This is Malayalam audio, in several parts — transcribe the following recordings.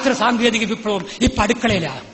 ശാസ്ത്ര സാങ്കേതിക വിപ്ലവം ഇപ്പൊ അടുക്കളയിലാണ്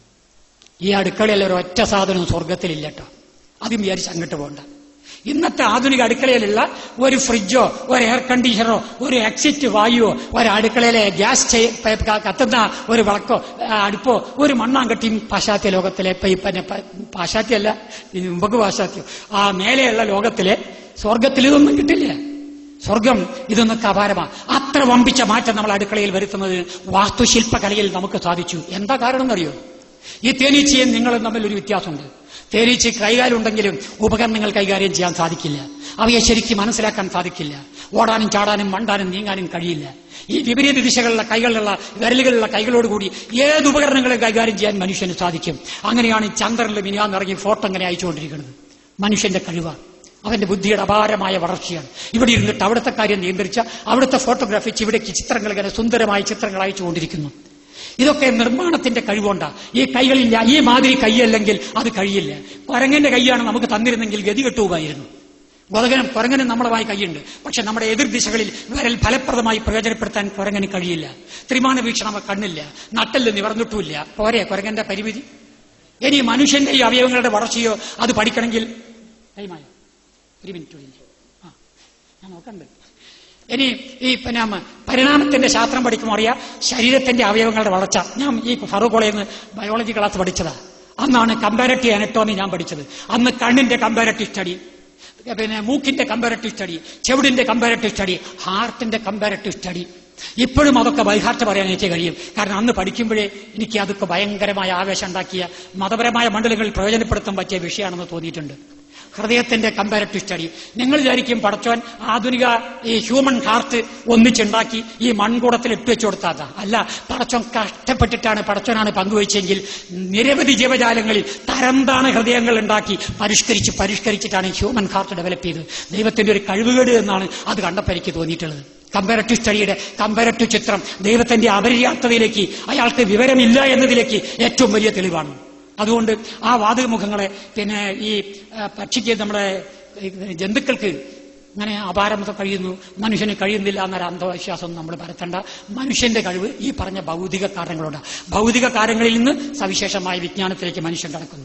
ഈ അടുക്കളയിൽ ഒരു ഒറ്റ സാധനവും സ്വർഗത്തിലില്ല കേട്ടോ അതും വിചാരിച്ച് അങ്ങോട്ട് പോകണ്ട ഇന്നത്തെ ആധുനിക അടുക്കളയിലുള്ള ഒരു ഫ്രിഡ്ജോ ഒരു എയർ കണ്ടീഷണറോ ഒരു എക്സിറ്റ് വായുവോ ഒരു അടുക്കളയിലെ ഗ്യാസ് ചെയ്- പ- ക- കത്തുന്ന ഒരു വിളക്കോ ആ, അടുപ്പോ ഒരു മണ്ണാങ്കട്ടിയും പാശ്ചാത്യ ലോകത്തിലെ ഇപ്പൊ ഈ പിന്നെ പ- പാശ്ചാത്യമല്ല ഇത് മുമ്പ് പാശ്ചാത്യം ആ മേലെയുള്ള ലോകത്തിലെ സ്വർഗത്തിൽ ഇതൊന്നും കിട്ടില്ല സ്വർഗം ഇതൊന്നൊക്കെ അപാരമാണ് അത്ര വമ്പിച്ച മാറ്റം നമ്മൾ അടുക്കളയിൽ വരുത്തുന്നത് വാസ്തുശില്പ കലയിൽ നമുക്ക് സാധിച്ചു എന്താ കാരണം എന്നറിയോ ഈ തേനീച്ചയും നിങ്ങളും തമ്മിൽ ഒരു വ്യത്യാസമുണ്ട് തേനീച്ച കൈകാലുണ്ടെങ്കിലും ഉപകരണങ്ങൾ കൈകാര്യം ചെയ്യാൻ സാധിക്കില്ല അവയെ ശരിക്കും മനസ്സിലാക്കാൻ സാധിക്കില്ല ഓടാനും ചാടാനും മണ്ടാനും നീങ്ങാനും കഴിയില്ല ഈ വിപരീത ദിശകളിലുള്ള കൈകളിലുള്ള വിരലുകളുള്ള കൈകളോടുകൂടി ഏത് ഉപകരണങ്ങളും കൈകാര്യം ചെയ്യാൻ മനുഷ്യന് സാധിക്കും അങ്ങനെയാണ് ഈ ചന്ദ്രനിൽ മിനിയാന്നിറങ്ങി ഫോട്ടോ അങ്ങനെ അയച്ചുകൊണ്ടിരിക്കുന്നത് മനുഷ്യന്റെ കഴിവാണ് അവന്റെ ബുദ്ധിയുടെ അപാരമായ വളർച്ചയാണ് ഇവിടെ ഇരുന്നിട്ട് അവിടുത്തെ കാര്യം നിയന്ത്രിച്ച അവിടുത്തെ ഫോട്ടോഗ്രാഫി ഇവിടേക്ക് ചിത്രങ്ങൾ ഇങ്ങനെ സുന്ദരമായ ചിത്രങ്ങൾ അയച്ചുകൊണ്ടിരിക്കുന്നു ഇതൊക്കെ നിർമ്മാണത്തിന്റെ കഴിവുണ്ടാ ഈ കൈകളില്ല ഈ മാതിരി കൈയല്ലെങ്കിൽ അത് കഴിയില്ല കുരങ്ങന്റെ കൈയാണ് നമുക്ക് തന്നിരുന്നെങ്കിൽ ഗതികെട്ടുപോകായിരുന്നു ഗോതകനും കുരങ്ങനും നമ്മളമായി കൈയുണ്ട് പക്ഷെ നമ്മുടെ എതിർ ദിശകളിൽ വിരൽ ഫലപ്രദമായി പ്രയോജനപ്പെടുത്താൻ കുരങ്ങന് കഴിയില്ല ത്രിമാന വീക്ഷണം കണ്ണില്ല നട്ടല് നിവർന്നിട്ടുമില്ല പോരെ കുരങ്ങന്റെ പരിമിതി ഇനി മനുഷ്യന്റെ ഈ അവയവങ്ങളുടെ വളർച്ചയോ അത് പഠിക്കണമെങ്കിൽ ടൈമായോ ഒരു മിനിറ്റ് കൂടി ആ ഞാൻ നോക്കണ്ട് ഇനി ഈ പിന്നെ മ- പരിണാമത്തിന്റെ ശാസ്ത്രം പഠിക്കുമ്പോൾ അറിയാം ശരീരത്തിന്റെ അവയവങ്ങളുടെ വളർച്ച ഞാൻ ഈ ഫറൂഖ് കോളേജിൽ നിന്ന് ബയോളജി ക്ലാസ് പഠിച്ചതാ അന്നാണ് കമ്പാരറ്റീവ് അനറ്റോമി ഞാൻ പഠിച്ചത് അന്ന് കണ്ണിന്റെ കമ്പാരറ്റീവ് സ്റ്റഡി പിന്നെ മൂക്കിന്റെ കമ്പാരറ്റീവ് സ്റ്റഡി ചെവിടിന്റെ കമ്പാരറ്റീവ് സ്റ്റഡി ഹാർട്ടിന്റെ കമ്പാരറ്റീവ് സ്റ്റഡി ഇപ്പോഴും അതൊക്കെ ബൈഹാർട്ട് പറയാൻ എനിക്ക് കഴിയും കാരണം അന്ന് പഠിക്കുമ്പോഴേ എനിക്ക് അതൊക്കെ ഭയങ്കരമായ ആവേശം ഉണ്ടാക്കിയ മതപരമായ മണ്ഡലങ്ങളിൽ പ്രയോജനപ്പെടുത്താൻ പറ്റിയ വിഷയമാണെന്ന് തോന്നിയിട്ടുണ്ട് ഹൃദയത്തിന്റെ കമ്പാരറ്റീവ് സ്റ്റഡി നിങ്ങൾ വിചാരിക്കും പടച്ചോൻ ആധുനിക ഈ ഹ്യൂമൻ ഹാർട്ട് ഒന്നിച്ചുണ്ടാക്കി ഈ മൺകൂടത്തിൽ ഇട്ട് വെച്ചു കൊടുത്താതാ അല്ല പടച്ചോൻ കഷ്ടപ്പെട്ടിട്ടാണ് പടച്ചോനാണ് പങ്കുവച്ചെങ്കിൽ നിരവധി ജീവജാലങ്ങളിൽ തരംതാണ ഹൃദയങ്ങൾ ഉണ്ടാക്കി പരിഷ്കരിച്ച് പരിഷ്കരിച്ചിട്ടാണ് ഹ്യൂമൻ ഹാർട്ട് ഡെവലപ്പ് ചെയ്തത് ദൈവത്തിന്റെ ഒരു കഴിവുകേട് എന്നാണ് അത് കണ്ടപ്പോൾ എനിക്ക് തോന്നിയിട്ടുള്ളത് കമ്പാരറ്റീവ് സ്റ്റഡിയുടെ കമ്പാരറ്റീവ് ചിത്രം ദൈവത്തിന്റെ അപര്യാപ്തതയിലേക്ക് അയാൾക്ക് വിവരമില്ല എന്നതിലേക്ക് ഏറ്റവും വലിയ തെളിവാണ് അതുകൊണ്ട് ആ വാതകമുഖങ്ങളെ പിന്നെ ഈ ആ, പക്ഷിക്ക് നമ്മുടെ ഈ ജന്തുക്കൾക്ക് ഇങ്ങനെ അപാരമത കഴിയുന്നു മനുഷ്യന് കഴിയുന്നില്ല എന്നൊരു അന്ധവിശ്വാസം നമ്മൾ പരത്തേണ്ട മനുഷ്യന്റെ കഴിവ് ഈ പറഞ്ഞ ഭൗതിക കാരണങ്ങളുണ്ട് ഭൗതിക കാര്യങ്ങളിൽ നിന്ന് സവിശേഷമായ വിജ്ഞാനത്തിലേക്ക് മനുഷ്യൻ കടക്കുന്നു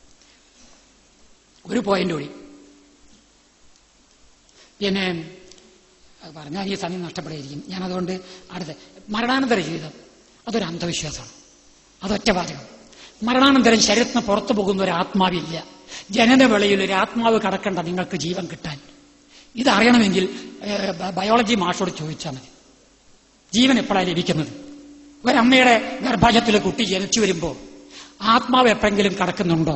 ഒരു പോയിന്റ് കൂടി പിന്നെ അത് പറഞ്ഞാൽ ഈ സമയം നഷ്ടപ്പെടായിരിക്കും ഞാനതുകൊണ്ട് അടുത്ത മരണാനന്തര ജീവിതം അതൊരു അന്ധവിശ്വാസമാണ് അതൊറ്റ വാചകം മരണാനന്തരം ശരീരത്തിന് പുറത്തു പോകുന്ന ഒരു ആത്മാവില്ല ജനനവേളയിൽ ഒരു ആത്മാവ് കടക്കേണ്ട നിങ്ങൾക്ക് ജീവൻ കിട്ടാൻ ഇതറിയണമെങ്കിൽ ഏഹ്, ബ- ബയോളജി മാഷോട് ചോദിച്ചാൽ മതി ജീവൻ എപ്പോഴാണ് ലഭിക്കുന്നത് ഒരമ്മയുടെ ഗർഭാശയത്തിലെ കുട്ടി ജനിച്ചു വരുമ്പോൾ ആത്മാവ് എപ്പോഴെങ്കിലും കടക്കുന്നുണ്ടോ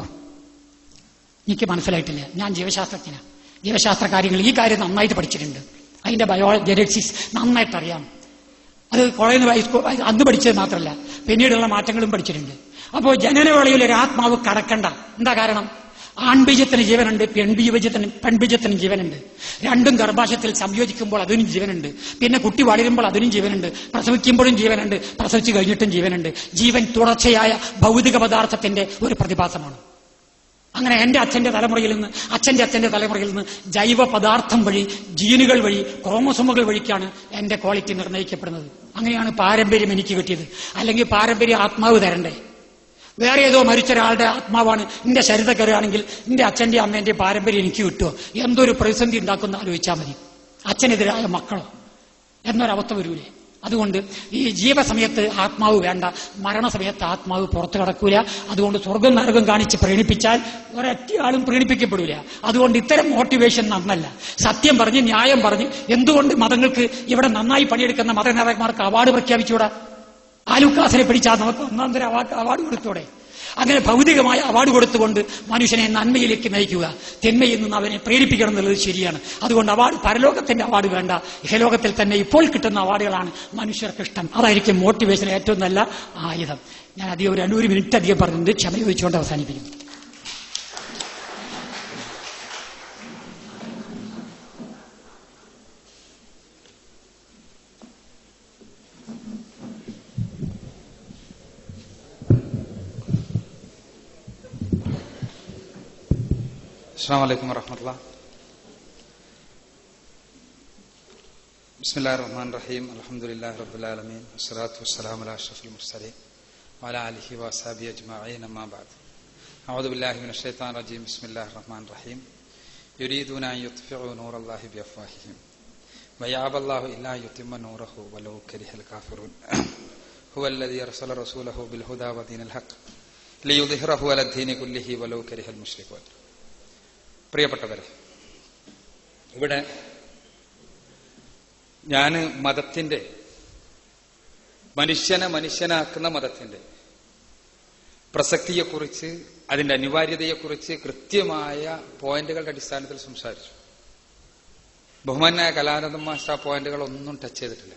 എനിക്ക് മനസ്സിലായിട്ടില്ല ഞാൻ ജീവശാസ്ത്രജ്ഞനാണ് ജീവശാസ്ത്ര കാര്യങ്ങൾ ഈ കാര്യം നന്നായിട്ട് പഠിച്ചിട്ടുണ്ട് അതിന്റെ ബയോ ജെനറ്റിക്സ് നന്നായിട്ട് അറിയാം അത് കോളേജിൽ നിന്ന് ഹൈസ്കൂൾ അന്ന് പഠിച്ചത് മാത്രമല്ല പിന്നീടുള്ള മാറ്റങ്ങളും പഠിച്ചിട്ടുണ്ട് അപ്പോൾ ജനനവേളയിൽ ഒരു ആത്മാവ് കടക്കണ്ട എന്താ കാരണം ആൺബീജത്തിന് ജീവനുണ്ട് പെൺബീജത്തിന് പെൺബീജത്തിന് ജീവനുണ്ട് രണ്ടും ഗർഭാശയത്തിൽ സംയോജിക്കുമ്പോൾ അതിനും ജീവനുണ്ട് പിന്നെ കുട്ടി വളരുമ്പോൾ അതിനും ജീവനുണ്ട് പ്രസവിക്കുമ്പോഴും ജീവനുണ്ട് പ്രസവിച്ചു കഴിഞ്ഞിട്ടും ജീവനുണ്ട് ജീവൻ തുടർച്ചയായ ഭൗതിക പദാർത്ഥത്തിന്റെ ഒരു പ്രതിഭാസമാണ് അങ്ങനെ എന്റെ അച്ഛന്റെ തലമുറയിൽ നിന്ന് അച്ഛന്റെ അച്ഛന്റെ തലമുറയിൽ നിന്ന് ജൈവ പദാർത്ഥം വഴി ജീനുകൾ വഴി ക്രോമസോമുകൾ വഴിക്കാണ് എന്റെ ക്വാളിറ്റി നിർണ്ണയിക്കപ്പെടുന്നത് അങ്ങനെയാണ് പാരമ്പര്യം എനിക്ക് കിട്ടിയത് അല്ലെങ്കിൽ പാരമ്പര്യം ആത്മാവ് തരണ്ടേ വേറെ ഏതോ മരിച്ച ഒരാളുടെ ആത്മാവാണ് എന്റെ ശരീരത്തെ കയറുകയാണെങ്കിൽ എന്റെ അച്ഛന്റെ അമ്മേന്റെ പാരമ്പര്യം എനിക്ക് കിട്ടുമോ എന്തൊരു പ്രതിസന്ധി ഉണ്ടാക്കുന്ന ആലോചിച്ചാൽ മതി അച്ഛനെതിരായ മക്കളോ എന്നൊരവസ്ഥ വരൂലേ അതുകൊണ്ട് ഈ ജീവസമയത്ത് ആത്മാവ് വേണ്ട മരണസമയത്ത് ആത്മാവ് പുറത്തു കടക്കൂല അതുകൊണ്ട് സ്വർഗം നരകം കാണിച്ച് പ്രീണിപ്പിച്ചാൽ ഒരൊറ്റ ആളും പ്രീണിപ്പിക്കപ്പെടൂല അതുകൊണ്ട് ഇത്തരം മോട്ടിവേഷൻ നന്നല്ല സത്യം പറഞ്ഞ് ന്യായം പറഞ്ഞ് എന്തുകൊണ്ട് മതങ്ങൾക്ക് ഇവിടെ നന്നായി പണിയെടുക്കുന്ന മതനേതാക്കന്മാർക്ക് അവാർഡ് പ്രഖ്യാപിച്ചുകൂടാ ആലുക്കാസിനെ പിടിച്ചാൽ നമുക്ക് ഒന്നാം തരം അവാർഡ് അവാർഡ് കൊടുത്തൂടെ അങ്ങനെ ഭൗതികമായ അവാർഡ് കൊടുത്തുകൊണ്ട് മനുഷ്യനെ നന്മയിലേക്ക് നയിക്കുക തിന്മയിൽ നിന്ന് അവനെ പ്രേരിപ്പിക്കണം എന്നുള്ളത് ശരിയാണ് അതുകൊണ്ട് അവാർഡ് പരലോകത്തിന്റെ അവാർഡ് വേണ്ട ഇഹലോകത്തിൽ തന്നെ ഇപ്പോൾ കിട്ടുന്ന അവാർഡുകളാണ് മനുഷ്യർക്ക് ഇഷ്ടം അതായിരിക്കും മോട്ടിവേഷൻ ഏറ്റവും നല്ല ആയുധം ഞാൻ അധികം ഒരു രണ്ടു മിനിറ്റ് അധികം പറഞ്ഞിട്ടുണ്ട് ക്ഷമ ചോദിച്ചുകൊണ്ട് അവസാനിപ്പിക്കും അസ്സാം വലൈക്കും വറഹമത്തുള്ള بسم الله الرحمن الرحيم الحمد لله رب العالمين والصلاة والسلام على أشرف المرسلين وعلى آله وأصحابه أجمعين أما بعد أعوذ بالله من الشيطان الرجيم بسم الله الرحمن الرحيم يريدون أن يطفئوا نور الله بأفواههم ويعبى الله إلا أن يتم نوره ولو كره الكافرون هو الذي أرسل رسوله بالهدى ودين الحق ليظهره على الدين كله ولو كره المشركون പ്രിയപ്പെട്ടവരെ ഇവിടെ ഞാൻ മതത്തിന്റെ മനുഷ്യനെ മനുഷ്യനാക്കുന്ന മതത്തിന്റെ പ്രസക്തിയെക്കുറിച്ച് അതിന്റെ അനിവാര്യതയെക്കുറിച്ച് കൃത്യമായ പോയിന്റുകളുടെ അടിസ്ഥാനത്തിൽ സംസാരിച്ചു ബഹുമാനായ കലാനന്ദ മാസ്റ്റർ ആ പോയിന്റുകളൊന്നും ടച്ച് ചെയ്തിട്ടില്ല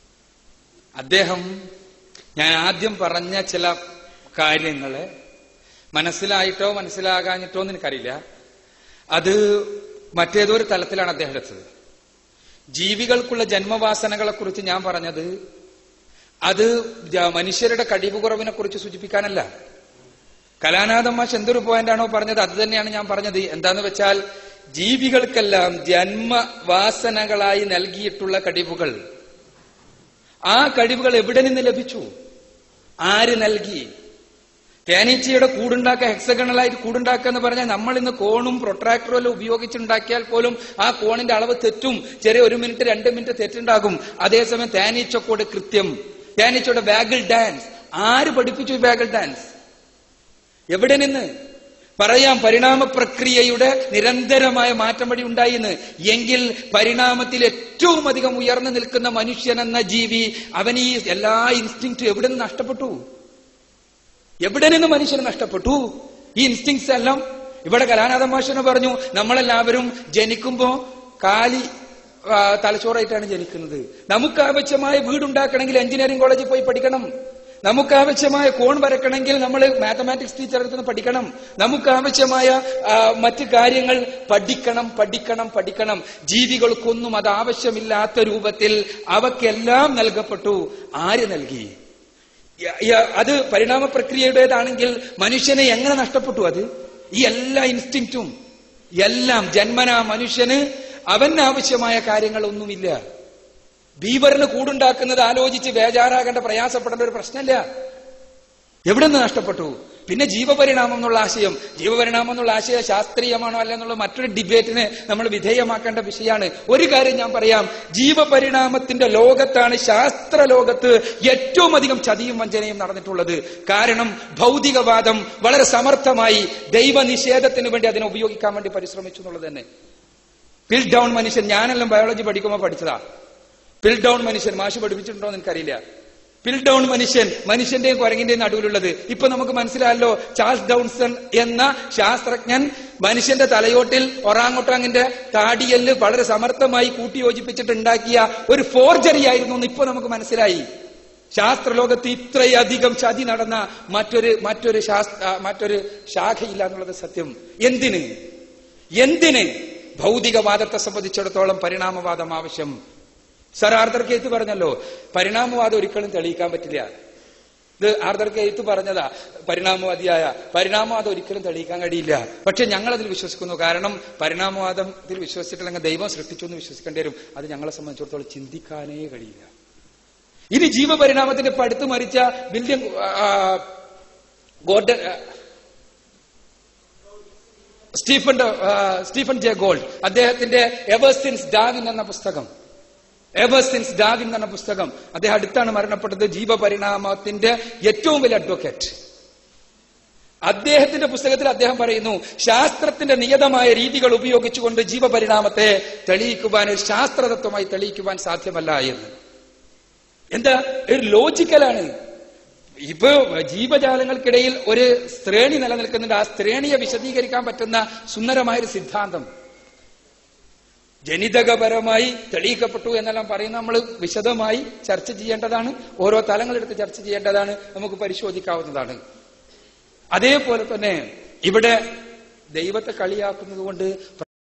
അദ്ദേഹം ഞാൻ ആദ്യം പറഞ്ഞ ചില കാര്യങ്ങളെ മനസ്സിലായിട്ടോ മനസ്സിലാകാഞ്ഞിട്ടോ എന്ന് എനിക്കറിയില്ല അത് മറ്റേതോ ഒരു തലത്തിലാണ് അദ്ദേഹം എടുത്തത് ജീവികൾക്കുള്ള ജന്മവാസനകളെ കുറിച്ച് ഞാൻ പറഞ്ഞത് അത് ജ- മനുഷ്യരുടെ കഴിവ് കുറവിനെ കുറിച്ച് സൂചിപ്പിക്കാനല്ല കലാനാഥൻ മാഷ് എന്തൊരു പോയിന്റാണോ പറഞ്ഞത് അത് തന്നെയാണ് ഞാൻ പറഞ്ഞത് എന്താന്ന് വെച്ചാൽ ജീവികൾക്കെല്ലാം ജന്മവാസനകളായി നൽകിയിട്ടുള്ള കഴിവുകൾ ആ കഴിവുകൾ എവിടെ നിന്ന് ലഭിച്ചു ആര് നൽകി തേനീച്ചയുടെ കൂടുണ്ടാക്കുക ഹെക്സഗണലായിട്ട് കൂടുണ്ടാക്കുക എന്ന് പറഞ്ഞാൽ നമ്മൾ ഇന്ന് കോണും പ്രൊട്രാക്ടറും എല്ലാം ഉപയോഗിച്ചുണ്ടാക്കിയാൽ പോലും ആ കോണിന്റെ അളവ് തെറ്റും ചെറിയ ഒരു മിനിറ്റ് രണ്ട് മിനിറ്റ് തെറ്റുണ്ടാകും അതേസമയം തേനീച്ചക്കോട് കൃത്യം തേനീച്ചയുടെ ബാഗിൽ ഡാൻസ് ആര് പഠിപ്പിച്ചു ഈ ബാഗിൽ ഡാൻസ് എവിടെ നിന്ന് പറയാം പരിണാമ പ്രക്രിയയുടെ നിരന്തരമായ മാറ്റം വഴി ഉണ്ടായിന്ന് എങ്കിൽ പരിണാമത്തിൽ ഏറ്റവും അധികം ഉയർന്നു നിൽക്കുന്ന മനുഷ്യൻ എന്ന ജീവി അവൻ ഈ എല്ലാ ഇൻസ്റ്റിങ്റ്റും എവിടെ നിന്ന് നഷ്ടപ്പെട്ടു എവിടെ നിന്ന് മനുഷ്യന് നഷ്ടപ്പെട്ടു ഈ ഇൻസ്റ്റിങ്സ് എല്ലാം ഇവിടെ കലാനാഥ മാഷന് പറഞ്ഞു നമ്മളെല്ലാവരും ജനിക്കുമ്പോ കാലി ആ, തലച്ചോറായിട്ടാണ് ജനിക്കുന്നത് നമുക്ക് ആവശ്യമായ വീടുണ്ടാക്കണമെങ്കിൽ എഞ്ചിനീയറിംഗ് കോളേജിൽ പോയി പഠിക്കണം നമുക്ക് ആവശ്യമായ കോൺ വരക്കണമെങ്കിൽ നമ്മൾ മാത്തമാറ്റിക്സ് ടീച്ചർ അടുത്ത് നിന്ന് പഠിക്കണം നമുക്ക് ആവശ്യമായ ആ, മറ്റ് കാര്യങ്ങൾ പഠിക്കണം പഠിക്കണം പഠിക്കണം ജീവികൾക്കൊന്നും അത് ആവശ്യമില്ലാത്ത രൂപത്തിൽ അവക്കെല്ലാം നൽകപ്പെട്ടു ആര് നൽകി യ- യ- അത് പരിണാമ പ്രക്രിയയുടേതാണെങ്കിൽ മനുഷ്യനെ എങ്ങനെ നഷ്ടപ്പെട്ടു അത് ഈ എല്ലാ ഇൻസ്റ്റിങ്റ്റും എല്ലാം ജന്മന മനുഷ്യന് അവന് ആവശ്യമായ കാര്യങ്ങളൊന്നുമില്ല ബീവറിന് കൂടുണ്ടാക്കുന്നത് ആലോചിച്ച് ബേജാറാകേണ്ട പ്രയാസപ്പെടേണ്ട ഒരു പ്രശ്നമില്ല എവിടെ നിന്ന് നഷ്ടപ്പെട്ടു പിന്നെ ജീവപരിണാമം എന്നുള്ള ആശയം ജീവപരിണാമം എന്നുള്ള ആശയം ശാസ്ത്രീയമാണോ അല്ല എന്നുള്ള മറ്റൊരു ഡിബേറ്റിന് നമ്മൾ വിധേയമാക്കേണ്ട വിഷയമാണ് ഒരു കാര്യം ഞാൻ പറയാം ജീവപരിണാമത്തിന്റെ ലോകത്താണ് ശാസ്ത്ര ലോകത്ത് ഏറ്റവും അധികം ചതിയും വഞ്ചനയും നടന്നിട്ടുള്ളത് കാരണം ഭൗതികവാദം വളരെ സമർത്ഥമായി ദൈവനിഷേധത്തിന് വേണ്ടി അതിനെ ഉപയോഗിക്കാൻ വേണ്ടി പരിശ്രമിച്ചു എന്നുള്ളത് തന്നെ പിൽ ഡൗൺ മനുഷ്യൻ ഞാനെല്ലാം ബയോളജി പഠിക്കുമ്പോൾ പഠിച്ചതാ പിൽ ഡൗൺ മനുഷ്യൻ മാഷ് പഠിപ്പിച്ചിട്ടുണ്ടോ എന്ന് എനിക്കറിയില്ല പിൽ ഡൗൺ മനുഷ്യൻ മനുഷ്യന്റെയും കുരങ്ങിന്റെയും നടുവിലുള്ളത് ഇപ്പൊ നമുക്ക് മനസ്സിലായല്ലോ ചാൾസ് ഡൗൺസൺ എന്ന ശാസ്ത്രജ്ഞൻ മനുഷ്യന്റെ തലയോട്ടിൽ ഒറാങ്ങൊട്ടാങ്ങിന്റെ താടിയല് വളരെ സമർത്ഥമായി കൂട്ടിയോജിപ്പിച്ചിട്ട് ഉണ്ടാക്കിയ ഒരു ഫോർജറി ആയിരുന്നു എന്ന് ഇപ്പൊ നമുക്ക് മനസ്സിലായി ശാസ്ത്രലോകത്ത് ഇത്രയധികം ചതി നടന്ന മറ്റൊരു മറ്റൊരു ശാസ്ത്ര മറ്റൊരു ശാഖയില്ല എന്നുള്ളത് സത്യം എന്തിന് എന്തിന് ഭൗതികവാദത്തെ സംബന്ധിച്ചിടത്തോളം പരിണാമവാദം ആവശ്യം സർ ആർദർ കേത്ത് പറഞ്ഞല്ലോ പരിണാമവാദം ഒരിക്കലും തെളിയിക്കാൻ പറ്റില്ല ഇത് ആർദർ കേത്ത് പറഞ്ഞതാ പരിണാമവാദിയായ പരിണാമവാദം ഒരിക്കലും തെളിയിക്കാൻ കഴിയില്ല പക്ഷെ ഞങ്ങൾ അതിൽ വിശ്വസിക്കുന്നു കാരണം പരിണാമവാദത്തിൽ വിശ്വസിച്ചിട്ടില്ലെങ്കിൽ ദൈവം സൃഷ്ടിച്ചു എന്ന് വിശ്വസിക്കേണ്ടി വരും അത് ഞങ്ങളെ സംബന്ധിച്ചിടത്തോളം ചിന്തിക്കാനേ കഴിയില്ല ഇനി ജീവപരിണാമത്തിന്റെ പടുത്ത് മരിച്ച വില്യം ആ, ഗോർഡൻ ആ, സ്റ്റീഫൻ ഡ- ആ, സ്റ്റീഫൻ ജെ ഗോൾഡ് അദ്ദേഹത്തിന്റെ എവർ സിൻസ് ഡാവിൻ എന്ന പുസ്തകം എവർ സിൻസ് ഡാവിൻ എന്ന പുസ്തകം അദ്ദേഹം അടുത്താണ് മരണപ്പെട്ടത് ജീവപരിണാമത്തിന്റെ ഏറ്റവും വലിയ അഡ്വക്കേറ്റ് അദ്ദേഹത്തിന്റെ പുസ്തകത്തിൽ അദ്ദേഹം പറയുന്നു ശാസ്ത്രത്തിന്റെ നിയതമായ രീതികൾ ഉപയോഗിച്ചുകൊണ്ട് ജീവപരിണാമത്തെ തെളിയിക്കുവാൻ ഒരു ശാസ്ത്രതത്വമായി തെളിയിക്കുവാൻ സാധ്യമല്ല എന്ന് എന്താ ഒരു ലോജിക്കലാണ് ഇപ്പൊ ജീവജാലങ്ങൾക്കിടയിൽ ഒരു ശ്രേണി നിലനിൽക്കുന്നുണ്ട് ആ ശ്രേണിയെ വിശദീകരിക്കാൻ പറ്റുന്ന സുന്ദരമായ ഒരു സിദ്ധാന്തം ജനിതകപരമായി തെളിയിക്കപ്പെട്ടു എന്നെല്ലാം പറയുന്ന നമ്മൾ വിശദമായി ചർച്ച ചെയ്യേണ്ടതാണ് ഓരോ തലങ്ങളെടുത്ത് ചർച്ച ചെയ്യേണ്ടതാണ് നമുക്ക് പരിശോധിക്കാവുന്നതാണ് അതേപോലെ തന്നെ ഇവിടെ ദൈവത്തെ കളിയാക്കുന്നത് കൊണ്ട്